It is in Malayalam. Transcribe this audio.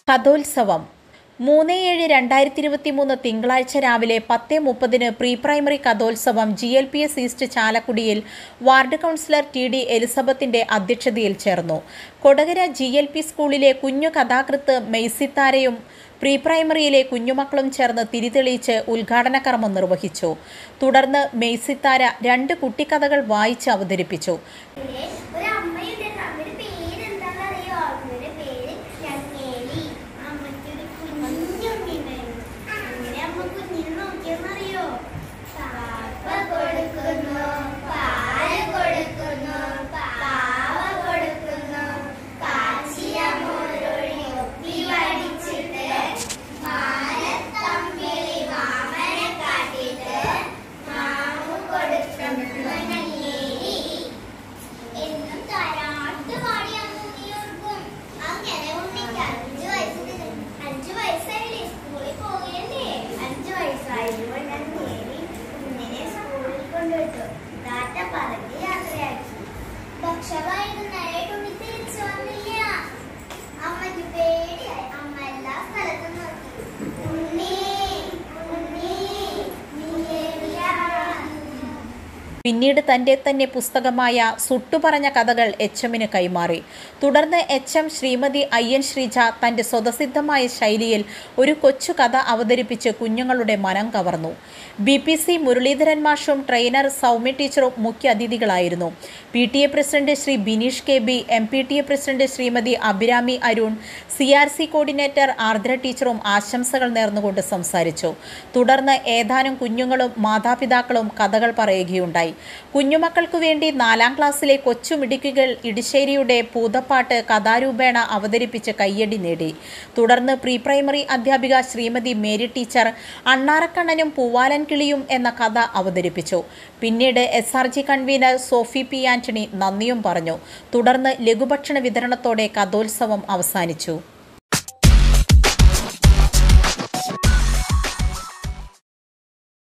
കഥോത്സവം മൂന്ന് ഏഴ് രണ്ടായിരത്തി ഇരുപത്തി മൂന്ന് തിങ്കളാഴ്ച രാവിലെ പത്ത് മുപ്പതിന് പ്രീ പ്രൈമറി കഥോത്സവം G L P S East ചാലക്കുടിയിൽ വാർഡ് കൗൺസിലർ ടി ഡി എലിസബത്തിന്റെ അധ്യക്ഷതയിൽ ചേർന്നു കൊടകര ജി എൽ പി സ്കൂളിലെ കുഞ്ഞു കഥാകൃത്ത് മെയ്സിത്താരയും പ്രീ പ്രൈമറിയിലെ കുഞ്ഞുമക്കളും ചേർന്ന് തിരിതെളിയിച്ച് ഉദ്ഘാടന കർമ്മം നിർവഹിച്ചു തുടർന്ന് മെയ്സിത്താര രണ്ട് കുട്ടിക്കഥകൾ വായിച്ച് അവതരിപ്പിച്ചു പിന്നെ ഒരു അമ്മയുണ്ടായിരുന്നു അമ്മയുടെ പേര് എന്താണെന്നറിയോ അമ്മയുടെ പേര് ഞങ്ങേലി അമ്മയ്ക്ക് ഒരു കുഞ്ഞുണ്ടായിരുന്നു അങ്ങനെ അമ്മ കുഞ്ഞിനെ നോക്കിയെന്നറിയോ പാപ്പ കൊടുക്കുന്നു പാല് കൊടുക്കുന്നു പാവ കൊടുക്കുന്നു കാച്ചിയ മോരൊഴി ഒപ്പി വടിച്ചിട്ട് മാനത്തമ്പിളി മാമനെ കാട്ടിട്ട് മാമു കൊടുക്കുന്നു ഞങ്ങേലി എന്നും താരാട്ട് പാടി അമ്മ ഉണ്ണിയോർക്കും അങ്ങനെ ഉണ്ണിക്ക് അഞ്ചു വയസ്സിന് അഞ്ചു വയസ്സായില്ലേ സ്കൂളിൽ പോകണ്ടേ അഞ്ചു വയസ്സായപ്പോൾ ഞാൻ നേരി ഉണ്ണിനെ സ്കൂളിൽ കൊണ്ടുവിട്ടു താറ്റ പറഞ്ഞ് യാത്രയാക്കി പക്ഷെ വൈകുന്നേരമായിട്ട് ഉണ്ണി തിരിച്ചു വന്നില്ല അമ്മയ്ക്ക് പേടിയായി അമ്മ എല്ലാ സ്ഥലത്തും നോക്കി ഉണ്ണി ഉണ്ണി നീ എവിടെയാണ് പിന്നീട് തൻ്റെ തന്നെ പുസ്തകമായ സുട്ടുപറഞ്ഞ കഥകൾ എച്ച് എമ്മിന് കൈമാറി തുടർന്ന് എച്ച് എം ശ്രീമതി അയ്യൻ ശ്രീജ തൻ്റെ സ്വതസിദ്ധമായ ശൈലിയിൽ ഒരു കൊച്ചു കഥ അവതരിപ്പിച്ച് കുഞ്ഞുങ്ങളുടെ മനം കവർന്നു ബി പി സി മുരളീധരൻ മാഷും ട്രെയിനർ സൗമ്യ ടീച്ചറും മുഖ്യ അതിഥികളായിരുന്നു P T A president Shri Bineesh K B M P T A president Shrimati Abhirami Arun C R C coordinator Ardra ടീച്ചറും ആശംസകൾ നേർന്നുകൊണ്ട് സംസാരിച്ചു തുടർന്ന് ഏതാനും കുഞ്ഞുങ്ങളും മാതാപിതാക്കളും കഥകൾ പറയുകയുണ്ടായി കുഞ്ഞുമക്കൾക്കു വേണ്ടി നാലാം ക്ലാസ്സിലെ കൊച്ചുമിടുക്കികൾ ഇടിശ്ശേരിയുടെ പൂതപ്പാട്ട് കഥാരൂപേണ അവതരിപ്പിച്ച് കയ്യടി നേടി തുടർന്ന് പ്രീ പ്രൈമറി അധ്യാപിക ശ്രീമതി മേരി ടീച്ചർ അണ്ണാറക്കണ്ണനും പൂവാലൻ കിളിയും എന്ന കഥ അവതരിപ്പിച്ചു പിന്നീട് S R G convener Sophie P Antony നന്ദിയും പറഞ്ഞു തുടർന്ന് ലഘുഭക്ഷണ വിതരണത്തോടെ കഥോത്സവം അവസാനിച്ചു